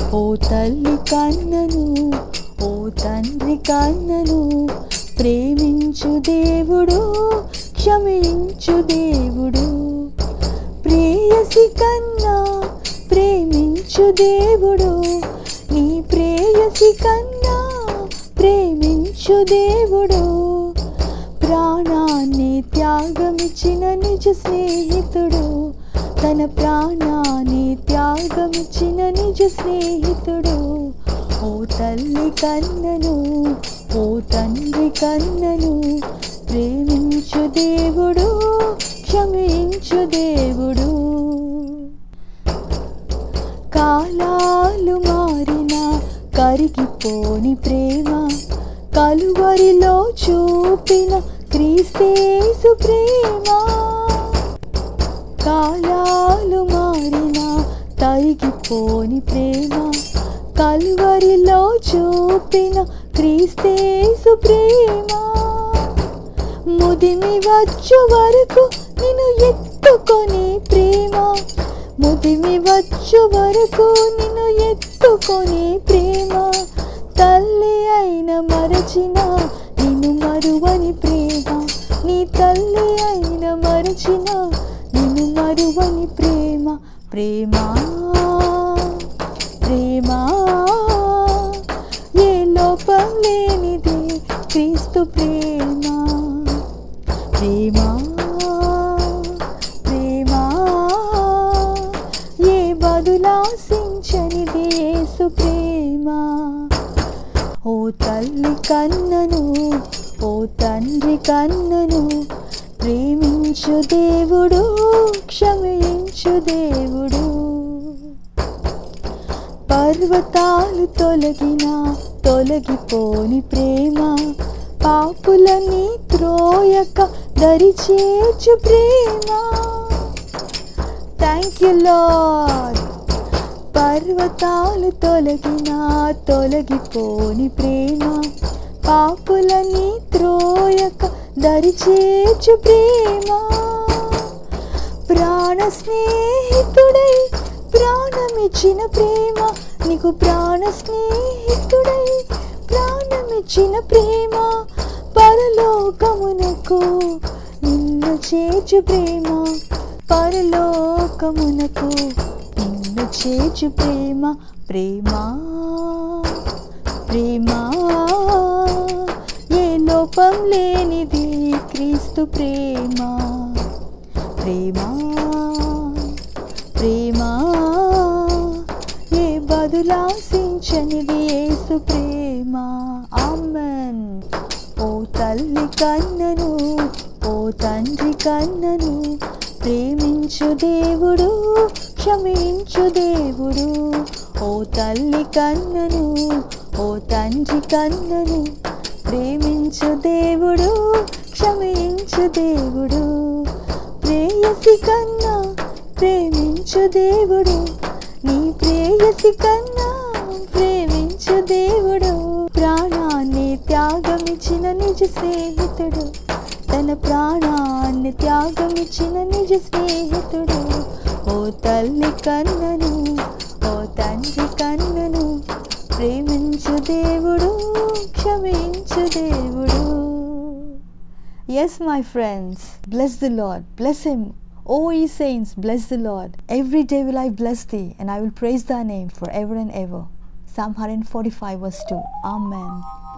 ఓ తల్లి కన్నను ఓ తండ్రి కన్నను ప్రేమించు దేవుడు క్షమించు దేవుడు ప్రేయసి కన్నా ప్రేమించు దేవుడు నీ ప్రేయసి కన్నా ప్రేమించు దేవుడు ప్రాణాన్ని త్యాగమిచ్చిన నిజ స్నేహితుడు తన ప్రాణాన్ని త్యాగమిచ్చిన నిజ స్నేహితుడు ఓ తల్లి కన్నను ఓ తండ్రి కన్నను ప్రేమించు దేవుడు క్షమించు దేవుడు కాలాలు మారిన కరిగిపోని ప్రేమ కలువరిలో చూపిన క్రీస్తేసు ప్రేమ కాలాలు మారిన తరిగిపోని ప్రేమ కలువరిలో చూపిన క్రీస్తేసు ప్రేమ ముదిమి వచ్చు వరకు నిన్ను ఎత్తుకొని ప్రేమ ముదిమి వచ్చు వరకు నిన్ను ఎత్తుకొని ప్రేమ తల్లి అయిన మరచిన నిన్ను మరువని ప్రేమ నీ తల్లి అయిన మరచిన నిన్ను మరువని ప్రేమ ప్రేమ ప్రేమ ఏ లోపం లేనిదే క్రీస్తు ప్రేమ ప్రేమ ప్రేమ ఏ బదులాశించనిది యేసు ప్రేమ ఓ తల్లి కన్నను ఓ తండ్రి కన్నను ప్రేమించు దేవుడు క్షమించు దేవుడు పర్వతాలు తొలగిన తొలగిపోని ప్రేమ పాపులని త్రోయక దరిచేర్చు ప్రేమ థ్యాంక్ యూ లార్డ్ పర్వతాలు తొలగిన తొలగిపోని ప్రేమ పాపులని త్రోయక దరిచేర్చు ప్రేమ ప్రాణ స్నేహితుడై ప్రాణమిచ్చిన ప్రేమ నీకు ప్రాణ స్నేహితుడై ప్రాణమిచ్చిన ప్రేమ పరలోకమునకు నిన్ను చేర్చు ప్రేమ పరలోకమునకు నిన్ను చేర్చు ప్రేమ ప్రేమ ప్రేమ ఏ లోపం లేనిది క్రీస్తు ప్రేమ ప్రేమ ప్రేమ ఏ బదులాశించనిది యేసు ప్రేమ ఆమెన్ ఓ తల్లి కన్నను ఓ తండ్రి కన్నను ప్రేమించు దేవుడు క్షమించు దేవుడు ఓ తల్లి కన్నను ఓ తండ్రి కన్నను ప్రేమించు దేవుడు క్షమించు దేవుడు ప్రేయసి కన్నా ప్రేమించు దేవుడు నీ ప్రేయసి కన్నా ప్రేమించు దేవుడు ప్రాణాన్ని త్యాగమిచ్చిన నిజ స్నేహితుడు తన ప్రాణాన్ని త్యాగమిచ్చిన నిజ స్నేహితుడు ఓ తల్లి కన్నను ఓ తండ్రి కన్నను ప్రేమించు దేవుడు క్షమించు దేవుడు Yes, my friends, bless the Lord, bless Him. O ye saints, bless the Lord. Every day will I bless thee, and I will praise thy name forever and ever. Psalm 145, verse 2. Amen.